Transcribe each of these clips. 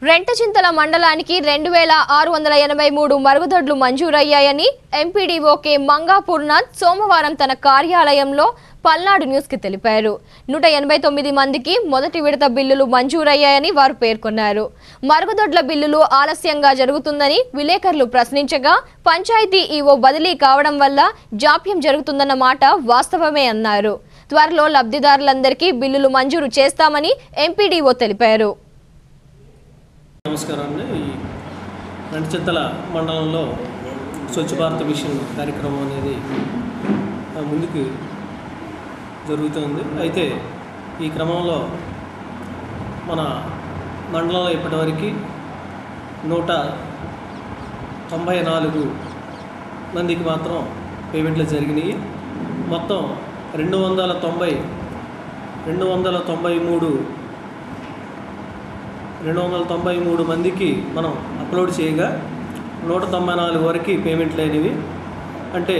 రెంటచింతల మండలానికి రెండు వేల ఆరు వందల ఎనభై మూడు మరుగుదొడ్లు మంజూరయ్యాయని ఎంపీడీఓ కె మంగాపూర్నాథ్ సోమవారం తన కార్యాలయంలో పల్నాడు న్యూస్కి తెలిపారు నూట ఎనభై తొమ్మిది మందికి మొదటి విడత బిల్లులు మంజూరయ్యాయని వారు పేర్కొన్నారు మరుగుదొడ్ల బిల్లులు ఆలస్యంగా జరుగుతుందని విలేకరులు ప్రశ్నించగా పంచాయతీ ఈవో బదిలీ కావడం వల్ల జాప్యం జరుగుతుందన్న మాట వాస్తవమే అన్నారు త్వరలో లబ్ధిదారులందరికీ బిల్లులు మంజూరు చేస్తామని ఎంపీడీఓ తెలిపారు నమస్కారం అండి ఈ రెండుచింతల మండలంలో స్వచ్ఛ భారత్ మిషన్ కార్యక్రమం అనేది ఆ, ముందుకు జరుగుతుంది అయితే ఈ క్రమంలో మన మండలంలో ఇప్పటివరకు నూట తొంభై నాలుగు మందికి మాత్రం పేమెంట్లు జరిగినాయి మొత్తం రెండు వందల తొంభై రెండు వందల తొంభై మూడు రెండు వందల తొంభై మూడు మందికి మనం అప్లోడ్ చేయగా నూట తొంభై నాలుగు వరకు పేమెంట్లు అయినవి అంటే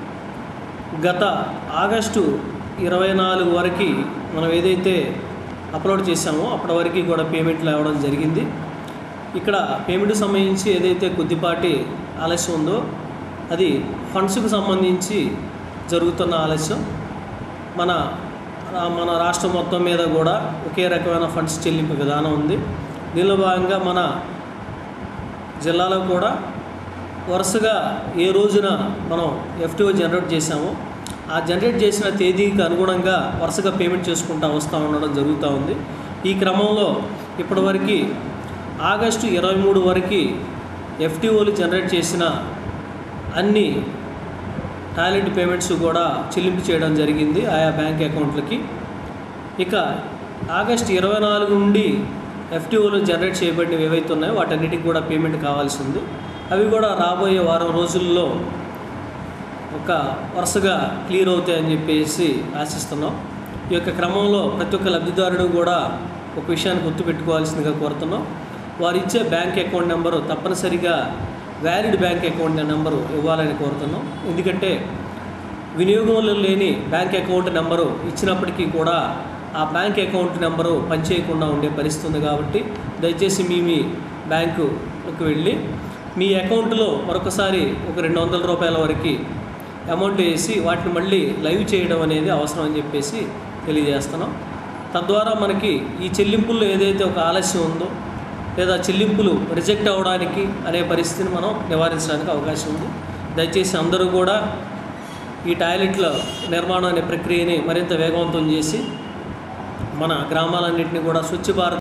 గత ఆగస్టు ఇరవై నాలుగు వరకు మనం ఏదైతే అప్లోడ్ చేశామో అప్పటి వరకు కూడా పేమెంట్లు అవ్వడం జరిగింది ఇక్కడ పేమెంట్కి సంబంధించి ఏదైతే కొద్దిపాటి ఆలస్యం ఉందో అది ఫండ్స్కు సంబంధించి జరుగుతున్న ఆలస్యం మన ఆ, మన రాష్ట్రం మొత్తం మీద కూడా ఒకే రకమైన ఫండ్స్ చెల్లింపు విధానం ఉంది దీనిలో భాగంగా మన జిల్లాలో కూడా వరుసగా ఏ రోజున మనం ఎఫ్టీఓ జనరేట్ చేశామో ఆ జనరేట్ చేసిన తేదీకి అనుగుణంగా వరుసగా పేమెంట్ చేసుకుంటూ వస్తూ ఉండడం జరుగుతూ ఉంది ఈ క్రమంలో ఇప్పటివరకు ఆగస్టు ఇరవై మూడు వరకు ఎఫ్టీఓలు జనరేట్ చేసిన అన్ని టాయిలెట్ పేమెంట్స్ కూడా చెల్లింపు చేయడం జరిగింది ఆయా బ్యాంక్ అకౌంట్లకి ఇక ఆగస్ట్ ఇరవై నాలుగు నుండి ఎఫ్టీఓలు జనరేట్ చేయబడినవి ఏవైతే ఉన్నాయో వాటన్నిటికి కూడా పేమెంట్ కావాల్సి ఉంది అవి కూడా రాబోయే వారం రోజుల్లో ఒక వరుసగా క్లియర్ అవుతాయని చెప్పేసి ఆశిస్తున్నాం ఈ యొక్క క్రమంలో ప్రతి ఒక్క లబ్ధిదారుడు కూడా ఒక విషయాన్ని గుర్తుపెట్టుకోవాల్సిందిగా కోరుతున్నాం వారు ఇచ్చే బ్యాంక్ అకౌంట్ నెంబరు తప్పనిసరిగా వ్యాలిడ్ బ్యాంక్ అకౌంట్ నెంబరు ఇవ్వాలని కోరుతున్నాం ఎందుకంటే వినియోగంలో లేని బ్యాంక్ అకౌంట్ నెంబరు ఇచ్చినప్పటికీ కూడా ఆ బ్యాంక్ అకౌంట్ నెంబరు పనిచేయకుండా ఉండే పరిస్థితి ఉంది కాబట్టి దయచేసి మీ మీ బ్యాంకుకి వెళ్ళి మీ అకౌంట్లో మరొకసారి ఒక రెండు వందల రూపాయల వరకు అమౌంట్ వేసి వాటిని మళ్ళీ లైవ్ చేయడం అనేది అవసరం అని చెప్పేసి తెలియజేస్తున్నాం తద్వారా మనకి ఈ చెల్లింపుల్లో ఏదైతే ఒక ఆలస్యం ఉందో లేదా చెల్లింపులు రిజెక్ట్ అవ్వడానికి అనే పరిస్థితిని మనం నివారించడానికి అవకాశం ఉంది దయచేసి అందరూ కూడా ఈ టాయిలెట్ల నిర్మాణం అనే ప్రక్రియని మరింత వేగవంతం చేసి మన గ్రామాలన్నింటినీ కూడా స్వచ్ఛ భారత్